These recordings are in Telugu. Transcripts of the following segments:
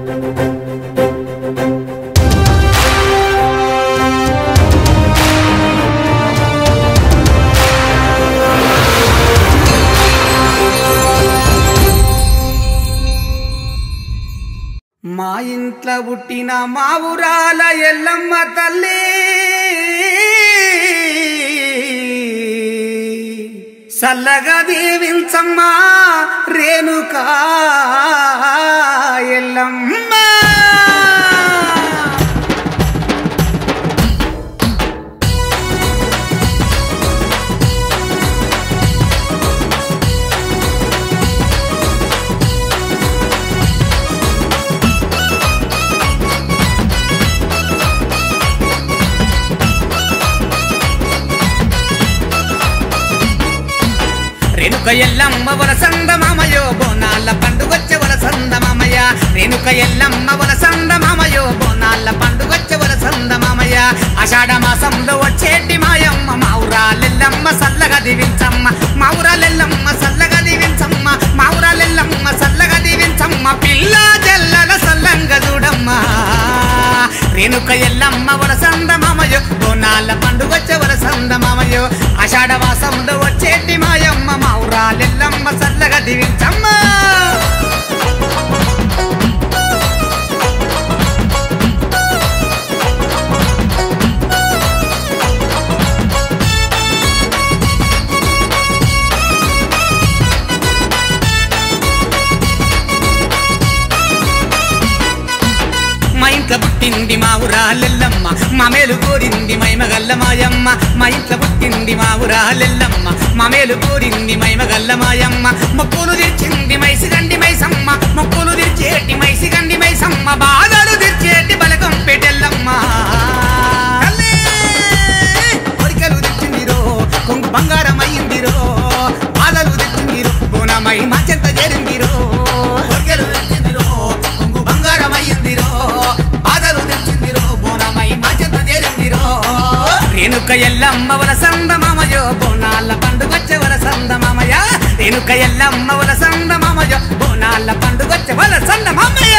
మా ఇంట్లో పుట్టిన మా ఊరాల ఎల్లమ్మ తల్లి సల్లగా దీవించమ్మా రేణుకా ఎల్లమ్మ రేణుక ఎల్లమ్మ వలసంద మామయో బోనాల పండుగొచ్చ వలసంద మామయ్య రేణుక ఎల్లమ్మ వలసంద మామయో బోనాల పండుగొచ్చ వలసంద మామయ్య ఆషాఢ మాసంలో వచ్చేటి మాయమ్మ మావురాలెల్లమ్మ సల్లగా దీవించమ్మ మావురాలెల్లమ్మ సల్లగా దీవించమ్మ మావురాలెల్లమ్మ సల్లగా దీవించమ్మ పిల్ల జల్లల సల్లంగా చూడమ్మా రేణుక ఎల్లమ్మ వలసంద మామయ్యో బోనాల పండుగొచ్చ వలసంద మామయ్యో ఆషాఢ మాసంలో వచ్చేటి మాయమ్మ మావురాలెల్లమ్మ సల్లగా దీవించమ్మ మా ఇంట్లో పుట్టింది మా ఊరాలెల్లమ్మ మా మేలు కోరింది మైమగల్ల మాయమ్మ మా ఇంట్లో పుట్టింది మా ఊరాలెల్లమ్మ మా మేలు కోరింది మైమగల్ల మాయమ్మ మొక్కులు తీర్చింది మైసిగండి మైసమ్మ మొక్కులు తీర్చేటి మైసిగండి మైసమ్మ బాధలు తీర్చేటి బలకం పెట్టెల్లమ్మ తల్లి, కోరికలు తెచ్చిందిరో కొంగు బంగారం అయ్యిందిరో బాధలు తెచ్చిందిరో బోనమై మాచెంత చేరిందిరో కోరికలు తెచ్చిందిరో కొంగు బంగారం అయ్యిందిరో బాధలు తెచ్చిందిరో బోనమై మాచెంత చేరిందిరో రేణుక ఎల్లమ్మ వలసంద మామయో బోనాల పండుగచ్చ వలసంద మామయ్య రేణుక ఎల్లమ్మ వలసంద మామయో బోనాల పండుగచ్చ వలసంద మామయ్య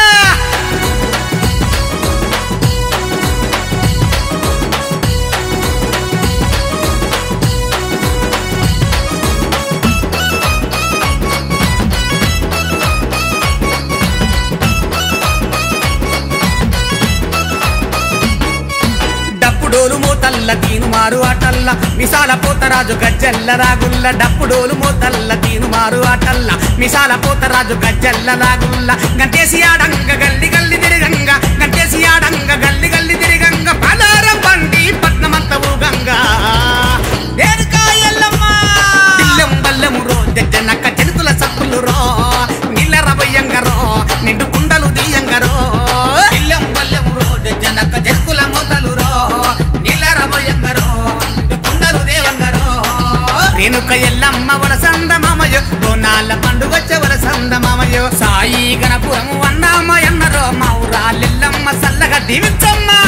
డప్పుడోలు మోతల్ల తీనుమారు ఆటల్ల మిసాల పోతరాజు గజ్జల్ల రాగుల్ల డప్పుడోలు మోతల్ల తీనుమారు ఆటల్ల మిసాల పోతరాజు గజ్జల్ల రాగుల్ల గంటేసి ఆడంగ గల్లి గల్లి తిరిగంగ గంటేసి ఆడంగ గల్లి గల్లి తిరిగంగ పలారం బండి పట్నమంత ఊగంగా ఏరుకాయల్లమ్మ బిల్లం బల్లము రో జనక చెలుతుల సప్పులు రో నీళ్ళ రవయ్యంగరో నిండు కుండలు దీయంగరో బిల్లం బల్లము రో జనక చెలుతుల మొదలు రో నీళ్ళ రవయ్యంగరో నిండు కుండలు దేవంగరో రేణుక ఎల్లమ్మ వలసంద మామయ్యో బోనాల పండుగచ్చ వలసంద మామయ్యో సాయి గణపురము అన్నామయ్యన్నరో మౌరాలెల్లమ్మ సల్లగా దీవించమ్మా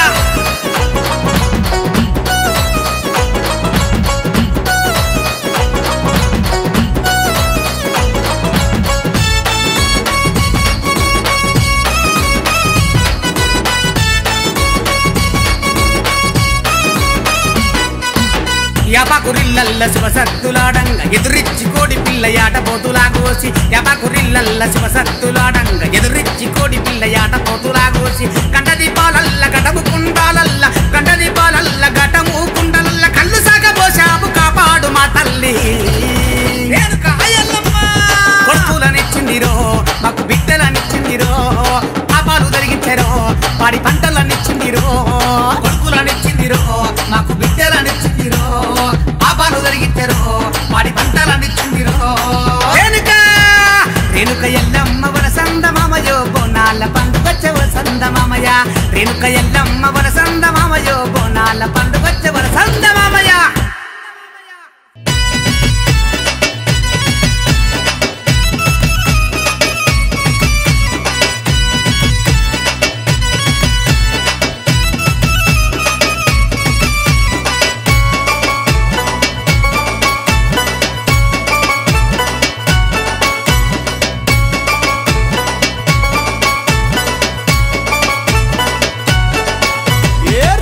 యాపకురిల్లల్ల శివసత్తులాడంగ ఎదురిచ్చి కోడి పిల్ల యాట పోతులా కోసి యాపకురిల్లల్ల శివసత్తులాడంగ ఎదురిచ్చి కోడి పిల్ల యాట పోతులా కోసి గంట దీపాలల్ల గటము కుండాలల్ల గంట దీపాలల్ల గటము కుండలల్ల కళ్ళు సాగబోసాపు కాపాడు మా తల్లి రేణుకా ఎల్లమ్మ. కొడుకులనిచ్చిందిరో మాకు బిడ్డలనిచ్చిందిరో పాపాలు జరిగించారో వాడి పంటలనిచ్చిందిరో కొడుకులనిచ్చిందిరో మాకు బిడ్డలనిచ్చిందిరో పాపాలు జరిగించారో వాడి పంటలనిచ్చిందిరో రేణుక రేణుక ఎల్లమ్మ వలసంద మామయో బోనాల పండుగచ్చ వలసంద మామయ్య రేణుక ఎల్లమ్మ వలసంద మామయో బోనాల పండుగచ్చ వలసంద మామయ్య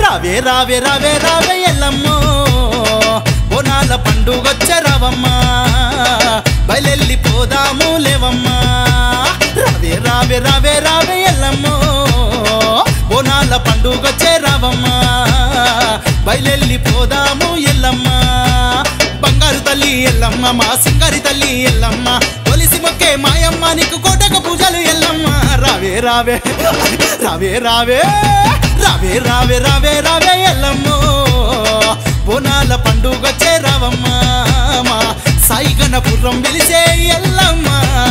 రావే రావే రావే రావే ఎల్లమ్మో బోనాల పండుగొచ్చే రావమ్మా బయలెల్లి పోదాము లేవమ్మా రావే రావే రావే రావే ఎల్లమ్మో బోనాల పండుగొచ్చే రావమ్మా బయలెల్లి పోదాము ఎల్లమ్మా బంగారు తల్లి ఎల్లమ్మ మా సింగారి తల్లి ఎల్లమ్మ తొలిసి మొక్కే మాయమ్మ నీకు కోటక పూజలు ఎల్లమ్మ రావే రావే రావే రావే రావే రావే రావే రావే ఎల్లమ్మో బోనాల పండుగ చేరావమ్మ మా సాయి గణపురం వెలిసే ఎల్లమ్మ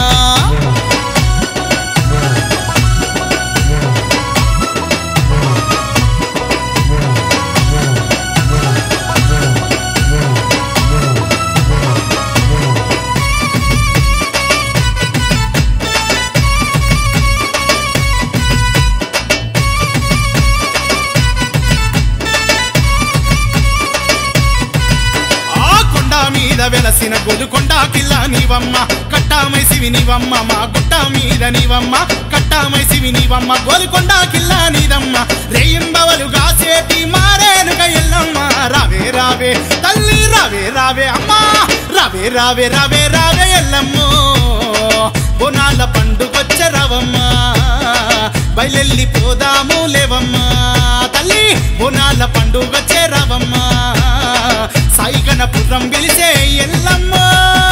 ఆ కొండ మీద వెలసిన గొలుకొండ కిల్ల నీవమ్మ కట్టామైసివి నీవమ్మ మా గుట్ట మీద నీవమ్మ కట్టామైసివి నీవమ్మ గోలుకొండ కిల్ల నీదమ్మ రేయింబవలు గాసేటి మారేనుక ఎల్లమ్మ రావే రావే తల్లి రావే రావే అమ్మా రావే రావే రావే రావే ఎల్లమ్మో బోనాల పండుగొచ్చ రావమ్మా బయలెల్లి పోదాము లేవమ్మా తల్లి బోనాల పండుగ చేరావమ్మా సాయి గణపురం గెలిసే ఎల్లమ్మా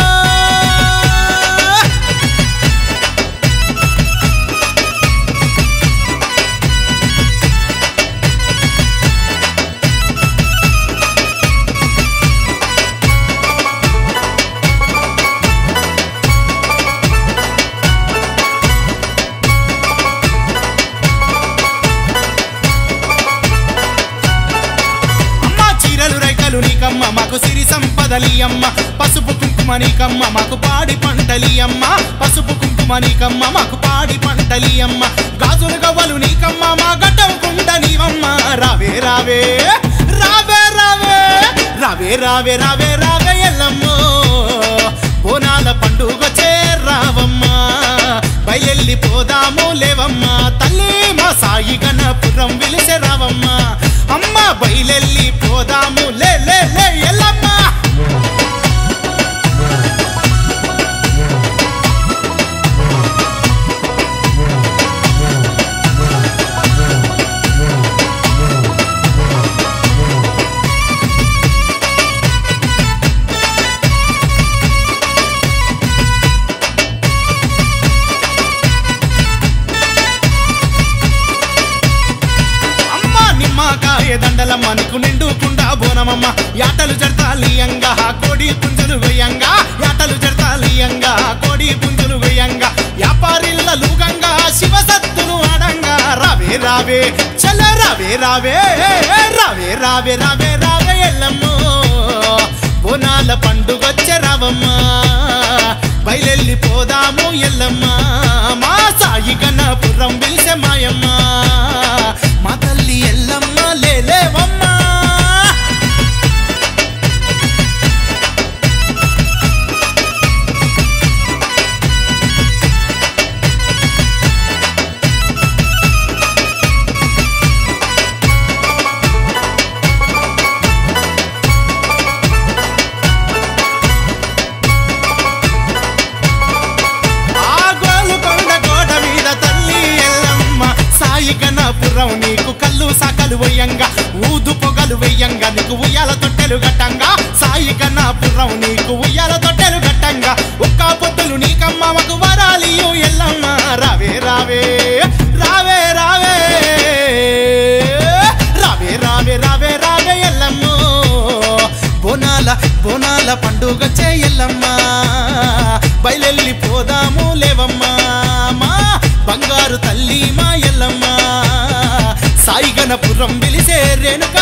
అమ్మ చీరలు రైకలు నీకమ్మ మాకు సిరి సంపదలి అమ్మ పసుపు కుంకుమ నీకమ్మ మాకు పాడి పంటలి అమ్మ పసుపు కుంకుమ నీకమ్మ మాకు పాడి పంటలి అమ్మ గాజులు గవ్వలు నీకమ్మ మా గడ్డం కుండ నీవమ్మ రావే రావే రావే రావే రావే రావే రావే రావే ఎల్లమ్మో బోనాల పండుగ చేరావమ్మా బయలెల్లి పోదాము లేవమ్మా తల్లి మా సాయి గణపురం వెలిసే రావమ్మా అమ్మ బయలెల్లి పోదాము లే లే లే ఎల్లమ్మా అమ్మ నిమ్మకాయ దండలమ్మ నీకు నిండుకుండా బోనమమ్మ యాటలు జడతాలియంగా కోడి పుంజులు వేయంగా యాటలు జడతాలియంగా కోడి పుంజులు వేయంగా వ్యాపారిల్ల లూగంగా శివసత్తును ఆడంగా రావే రావే చల రావే రావే రావే రావే రావే రావే ఎల్లమ్మో బోనాల పండుగొచ్చే రావమ్మా బయలెల్లి పోదాము ఎల్లమ్మ మా సాయి గణపురం వెలిసే మాయమ్మ మా తల్లి ఎల్లమ్మ లేలేవమ్మా ఆ గోలుకొండ కోట మీద తల్లి ఎల్లమ్మ సాయి గణపురం నీకు కళ్ళు సకలు వెయ్యంగా ఊదు పొగలు వెయ్యంగా నీకు ఉయ్యాల తొట్టెలు గట్టంగా సాయి గణపురం నీకు ఉయ్యాల తొట్టెలు గట్టంగా ఒక్క పొద్దులు నీకమ్మ మాకు వరాలియు ఎల్లమ్మ రావే రావే రావే రావే రావే రావే రావే రావే ఎల్లమ్మో బోనాల బోనాల పండుగ చేయల్లమ్మా బయలెల్లి పోదాము లేవమ్మా మా బంగారు తల్లి మా ఎల్లమ్మ సాయి గణపురం వెలిసే రేణుక